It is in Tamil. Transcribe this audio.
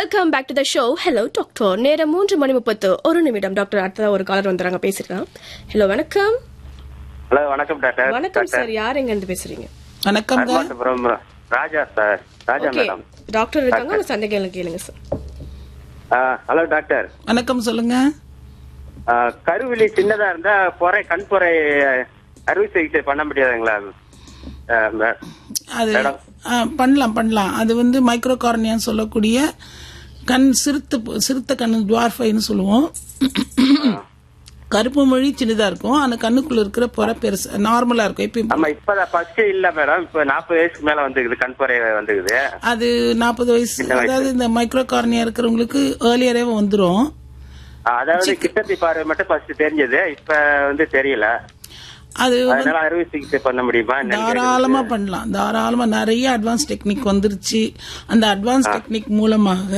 Welcome back to the show hello doctor நேரம் மூன்று மணி முப்பத்து ஒரு நிமிடம் டாக்டர் அடுத்ததா ஒரு காலர் வந்துறாங்க பேசிருக்காங்க ஹலோ வணக்கம் ஹலோ வணக்கம் டாக்டர் வணக்கம் சார் யார் எங்க இருந்து பேசுறீங்க வணக்கம்ங்க Arumattapuram Raja sir Raja okay madam doctor இருக்காங்க உங்க சந்தேகம் கேளுங்க சார் ஆ, ஹலோ டாக்டர் வணக்கம் சொல்லுங்க ஆ, கருவிழி சின்னதா இருந்தா பொறை கண் பொறை அறுவை சிகிச்சை பண்ண முடியாதுங்களா ஆ, மே- அது மேடம். ஆ, பண்ணலாம் பண்ணலாம் அது வந்து மைக்ரோ கார்னியான்னு சொல்லக்கூடிய கண் சிறுத்த சிறுத்த கண் டுவார்ஃபைன்னு சொல்லுவோம் கருப்பு மொழி சின்னதா இருக்கும் ஆனா கண்ணுக்குள்ள இருக்கிற புற பெருசு நார்மலா இருக்கும் எப்பயும் ஆமா இப்பதான் ஃபர்ஸ்ட் இல்ல மேடம் இப்ப நாற்பது வயசுக்கு மேல வந்துக்குது கண் பொறை வந்துக்குது அது நாற்பது வயசு அதாவது இந்த மைக்ரோ கார்னியா இருக்கிறவங்களுக்கு ஏர்லியரே வந்துரும் ஆ, அதாவது கிட்டத்தி பார்வை மட்டும் ஃபர்ஸ்ட் தெரிஞ்சது இப்ப வந்து தெரியல அது அதனால அறுவை சிகிச்சை பண்ண முடியுமா என்னன்னு கேக்குறது. தாராளமா பண்ணலாம் தாராளமா நிறைய அட்வான்ஸ் டெக்னிக் வந்துருச்சு அந்த அட்வான்ஸ் டெக்னிக் மூலமாக